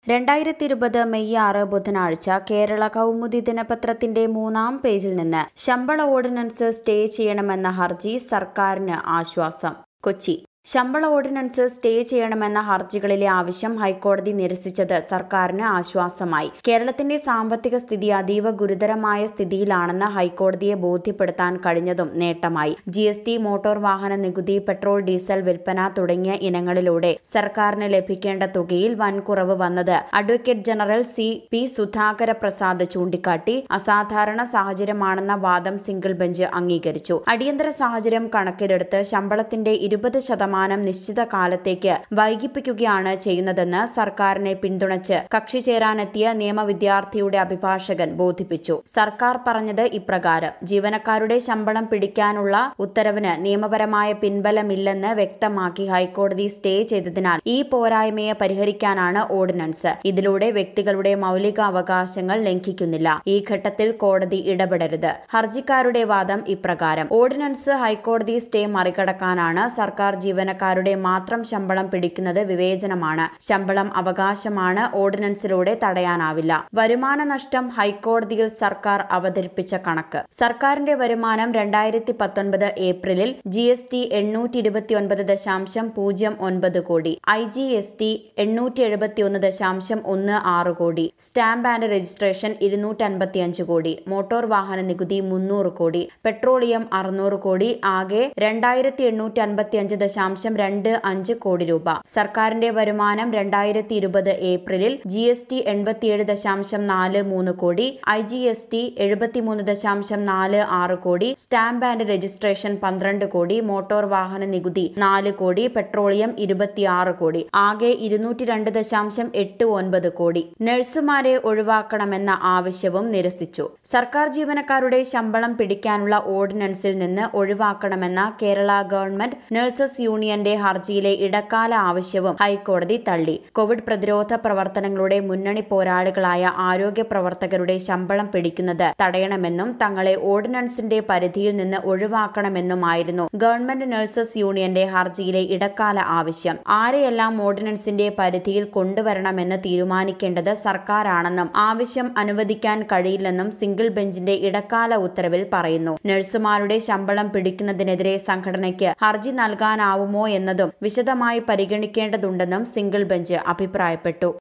രണ്ടായിരത്തി ഇരുപത് മെയ് ആറ് ബുധനാഴ്ച കേരള കൗമുദി ദിനപത്രത്തിന്റെ മൂന്നാം പേജിൽ നിന്ന് ശമ്പള ഓർഡിനൻസ് സ്റ്റേ ചെയ്യണമെന്ന ഹർജി സർക്കാരിന് ആശ്വാസം കൊച്ചി ശമ്പള ഓർഡിനൻസ് സ്റ്റേ ചെയ്യണമെന്ന ഹർജികളിലെ ആവശ്യം ഹൈക്കോടതി നിരസിച്ചത് സർക്കാരിന് ആശ്വാസമായി കേരളത്തിന്റെ സാമ്പത്തിക സ്ഥിതി അതീവ ഗുരുതരമായ സ്ഥിതിയിലാണെന്ന് ഹൈക്കോടതിയെ ബോധ്യപ്പെടുത്താൻ കഴിഞ്ഞതും നേട്ടമായി ജി എസ് ടി മോട്ടോർ വാഹന നികുതി പെട്രോൾ ഡീസൽ വിൽപ്പന തുടങ്ങിയ ഇനങ്ങളിലൂടെ സർക്കാരിന് ലഭിക്കേണ്ട തുകയിൽ വൻ കുറവ് വന്നത് advocate general C P Sudhakara Prasad ചൂണ്ടിക്കാട്ടി അസാധാരണ സാഹചര്യമാണെന്ന വാദം സിംഗിൾ ബെഞ്ച് അംഗീകരിച്ചു അടിയന്തര സാഹചര്യം കണക്കിലെടുത്ത് ശമ്പളത്തിന്റെ ഇരുപത് ശതമാനം നിശ്ചിത കാലത്തേക്ക് വൈകിപ്പിക്കുകയാണ് ചെയ്യുന്നതെന്ന് സർക്കാരിനെ പിന്തുണച്ച് കക്ഷി ചേരാനെത്തിയ നിയമ വിദ്യാർത്ഥിയുടെ അഭിഭാഷകൻ ബോധിപ്പിച്ചു സർക്കാർ പറഞ്ഞത് ഇപ്രകാരം ജീവനക്കാരുടെ ശമ്പളം പിടിക്കാനുള്ള ഉത്തരവിന് നിയമപരമായ പിൻബലമില്ലെന്ന് വ്യക്തമാക്കി ഹൈക്കോടതി സ്റ്റേ ചെയ്തതിനാൽ ഈ പോരായ്മയെ പരിഹരിക്കാനാണ് ഓർഡിനൻസ് ഇതിലൂടെ വ്യക്തികളുടെ മൗലിക അവകാശങ്ങൾ ലംഘിക്കുന്നില്ല ഈ ഘട്ടത്തിൽ കോടതി ഇടപെടരുത് ഹർജിക്കാരുടെ വാദം ഇപ്രകാരം ഓർഡിനൻസ് ഹൈക്കോടതി സ്റ്റേ മറികടക്കാനാണ് സർക്കാർ ജീവനക്കാരുടെ മാത്രം ശമ്പളം പിടിക്കുന്നത് വിവേചനമാണ് ശമ്പളം അവകാശമാണ് ഓർഡിനൻസിലൂടെ തടയാനാവില്ല വരുമാന നഷ്ടം ഹൈക്കോടതിയിൽ സർക്കാർ അവതരിപ്പിച്ച കണക്ക് സർക്കാരിന്റെ വരുമാനം രണ്ടായിരത്തി പത്തൊൻപത് ഏപ്രിലിൽ ജി എസ് ടി എണ്ണൂറ്റി ഇരുപത്തിയൊൻപത് ദശാംശം പൂജ്യം ഒൻപത് കോടി ഐ ജി എസ് ടി എണ്ണൂറ്റി എഴുപത്തിയൊന്ന് ദശാംശം ഒന്ന് ആറ് കോടി സ്റ്റാമ്പ് ആൻഡ് രജിസ്ട്രേഷൻ ഇരുന്നൂറ്റി അൻപത്തിയഞ്ച് കോടി മോട്ടോർ വാഹന നികുതി മുന്നൂറ് കോടി പെട്രോളിയം അറുന്നൂറ് കോടി ആകെ രണ്ടായിരത്തി എണ്ണൂറ്റി അൻപത്തിയഞ്ച് ദശാംശം രണ്ട് അഞ്ച് കോടി രൂപ സർക്കാരിന്റെ വരുമാനം രണ്ടായിരത്തി ഇരുപത് ഏപ്രിലിൽ ജി എസ് ടി എൺപത്തിയേഴ് ദശാംശം നാല് മൂന്ന് കോടി ഐ ജി എസ് ടി എഴുപത്തിമൂന്ന് ദശാംശം നാല് ആറ് കോടി സ്റ്റാമ്പ് ആൻഡ് രജിസ്ട്രേഷൻ പന്ത്രണ്ട് കോടി മോട്ടോർ വാഹന നികുതി നാല് കോടി പെട്രോളിയം ഇരുപത്തിയാറ് കോടി ആകെ ഇരുന്നൂറ്റി രണ്ട് ദശാംശം എട്ട് ഒൻപത് കോടി നഴ്സുമാരെ ഒഴിവാക്കണമെന്ന ആവശ്യവും നിരസിച്ചു സർക്കാർ ജീവനക്കാരുടെ ശമ്പളം പിടിക്കാനുള്ള ഓർഡിനൻസിൽ നിന്ന് ഒഴിവാക്കണമെന്ന കേരള ഗവൺമെന്റ് നഴ്സസ് യൂണിയന്റെ ഹർജിയിലെ ഇടക്കാല ആവശ്യവും ഹൈക്കോടതി തള്ളി കോവിഡ് പ്രതിരോധ പ്രവർത്തനങ്ങളുടെ മുന്നണി പോരാളികളായ ആരോഗ്യ പ്രവർത്തകരുടെ ശമ്പളം പിടിക്കുന്നത് തടയണമെന്നും തങ്ങളെ ഓർഡിനൻസിന്റെ പരിധിയിൽ നിന്ന് ഒഴിവാക്കണമെന്നുമായിരുന്നു ഗവൺമെന്റ് നഴ്സസ് യൂണിയന്റെ ഹർജിയിലെ ഇടക്കാല ആവശ്യം ആരെയെല്ലാം ഓർഡിനൻസിന്റെ പരിധിയിൽ കൊണ്ടുവരണമെന്ന് തീരുമാനിക്കേണ്ടത് സർക്കാരാണെന്നും ആവശ്യം അനുവദിക്കാൻ കഴിയില്ലെന്നും സിംഗിൾ ബെഞ്ചിന്റെ ഇടക്കാല ഉത്തരവിൽ പറയുന്നു നഴ്സുമാരുടെ ശമ്പളം പിടിക്കുന്നതിനെതിരെ സംഘടനയ്ക്ക് ഹർജി നൽകാനാവുമോ എന്നതും വിശദമായി പരിഗണിക്കേണ്ടതുണ്ടെന്നും സിംഗിൾ ബെഞ്ച് അഭിപ്രായപ്പെട്ടു